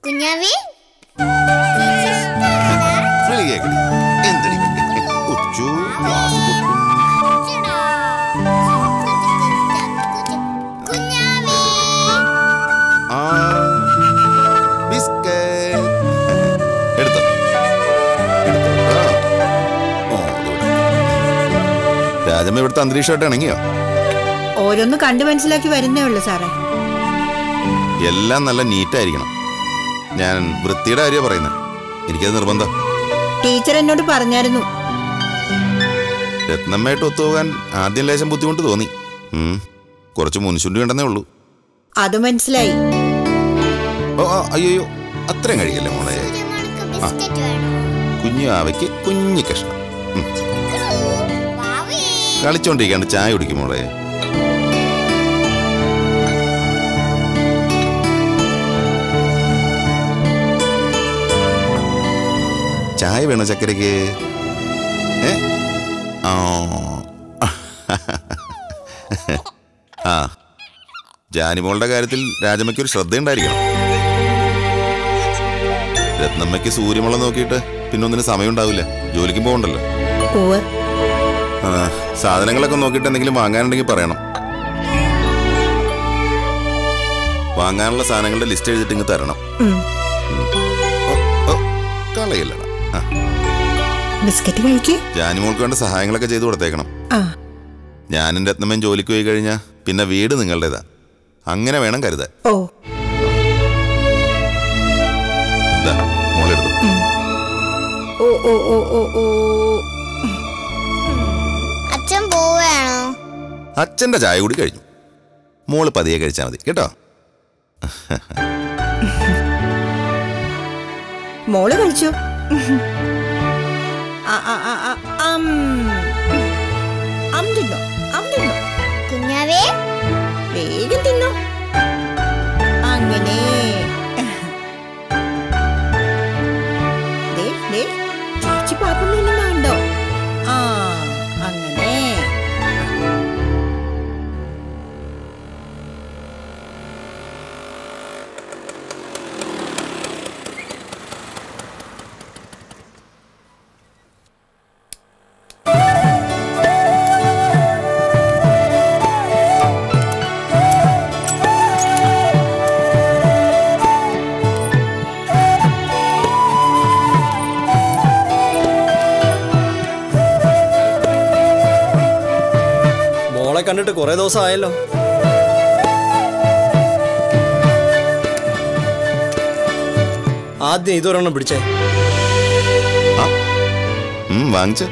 കുഞ്ഞാവേ വിളി കേക്കടി എന്തടി ഉച്ചു ഗ്ലാസ് പൊട്ടും കുഞ്ഞാവേ ആ ബിസ്ക്കറ്റ് എടുത്തോ എടുത്തോ ആ. ഓ, ഇത് ഇവിടെ. രാജമ്മ ഇവിടുത്തെ അന്തരീക്ഷമായിട്ട് ഇണങ്ങിയോ ഓരോന്ന് കണ്ടു മനസ്സിലാക്കി വരുന്നേ ഉള്ളൂ സാറേ എല്ലാം നല്ല നീറ്റായിരിക്കണം ഞാൻ വൃത്തിയുടെ കാര്യമാണ് പറയുന്നത് എനിക്കത് നിർബന്ധം ടീച്ചർ എന്നോട് പറഞ്ഞായിരുന്നു രത്നമ്മയായിട്ട് ഒത്തുപോകാൻ ആദ്യം ലേശം ബുദ്ധിമുട്ട് തോന്നി ഉം. കുറച്ച് മുൻശുണ്ടി ഉണ്ടെന്നേ ഉള്ളൂ അത് മനസ്സിലായി ഓ ആ, അയ്യോ അത്രയും കഴിയല്ലേ മോളെ സൂര്യമണക്ക് ബിസ്ക്കറ്റ് വേണോ കുഞ്ഞു ആവയ്ക്ക് കുഞ്ഞു കഷ്ണം ഉം. വാവേ കളിച്ചോണ്ടിരിക്കാണ്ട് ചായ കുടിക്കും മോളെ ചായ വേണോ ചക്കരയ്ക്ക് ഏ ആ ആ ജാനിമോളുടെ കാര്യത്തിൽ രാജമ്മയ്ക്ക് ഒരു ശ്രദ്ധയുണ്ടായിരിക്കണം രത്നമ്മയ്ക്ക് സൂര്യമുള നോക്കിയിട്ട് പിന്നെ ഒന്നിന് സമയം ഉണ്ടാവില്ല ജോലിക്കും പോകണ്ടല്ലോ ഉവ്വ് ആ, സാധനങ്ങളൊക്കെ നോക്കിയിട്ട് എന്തെങ്കിലും വാങ്ങാനുണ്ടെങ്കിൽ പറയണം വാങ്ങാനുള്ള സാധനങ്ങളുടെ ലിസ്റ്റ് എഴുതിട്ട് ഇങ്ങ് തരണം ഉം. ഓ, ഓ, കളയില്ലടാ ആ, ബിസ്ക്കറ്റ് കഴിക്കേ ജാനിമോൾക്ക് വേണ്ട സഹായങ്ങളൊക്കെ ചെയ്തു കൊടുത്തേക്കണം ആ ഞാനും രത്നമ്മയും ജോലിക്ക് പോയി കഴിഞ്ഞാൽ പിന്നെ വീട് നിങ്ങളുടേതാ അങ്ങനെ വേണം കരുതാൻ ഓ ഇതാ മോളെടുത്തു ഓ ഓ ഓ ഓ ഓ അച്ഛൻ പോവുകയാണോ അച്ഛൻ്റെ ചായ കൂടി കഴിഞ്ഞു മോള് പതിയെ കഴിച്ചാൽ മതി കേട്ടോ മോള് കഴിച്ചു ആ, ആ, ആ, ആ, അം. അം തിന്നോ അം തിന്നോ കുഞ്ഞാവേ വേഗം തിന്നോ അങ്ങനെ ദേ, ദേ, ചേച്ചി പാപ്പം തിന്നുന്നുണ്ടോ ആ അങ്ങനെ മോളെ കണ്ടിട്ട് കുറെ ദിവസം ആയല്ലോ ആദ്യം ഇതൊരെണ്ണം പിടിച്ചേ ആ ഉം, വാങ്ങിച്ചോ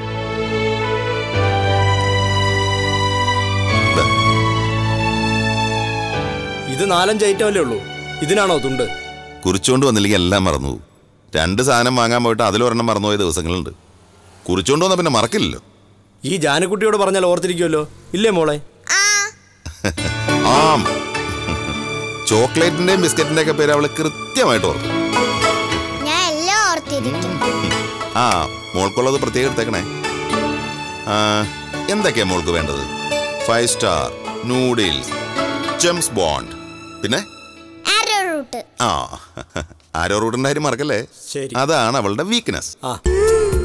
ദാ, ഇത് നാലഞ്ച് ഐറ്റം അല്ലേ ഉള്ളൂ ഇതിനാണോ തുണ്ട് കുറിച്ചുകൊണ്ട് വന്നില്ലെങ്കിൽ എല്ലാം മറന്നു പോകും രണ്ട് സാധനം വാങ്ങാൻ പോയിട്ട് അതിലൊരെണ്ണം മറന്നുപോയ ദിവസങ്ങളുണ്ട് കുറിച്ചുകൊണ്ട് വന്നാൽ പിന്നെ മറക്കില്ലല്ലോ ഈ ജാനക്കുട്ടിയോട് പറഞ്ഞാൽ ഓർത്തിരിക്കുമല്ലോ ഇല്ലേ മോളെ ആ ആം ചോക്ലേറ്റിന്റെയും ബിസ്ക്കറ്റിന്റെ ഒക്കെ പേര് അവള് കൃത്യമായിട്ട് ഓർക്കും ഞാൻ എല്ലാം ഓർത്തിരിക്കും ആ മോൾക്കുള്ളത് പ്രത്യേകം എടുത്തേക്കണേ ആ, എന്തൊക്കെയാ മോൾക്ക് വേണ്ടത് five star noodles gems bond പിന്നെ ആരോ റൂട്ട് ആ ആരോ റൂട്ടിന്റെ കാര്യം മറക്കല്ലേ ശരി. അതാണ് അവളുടെ വീക്ക്നെസ് ആ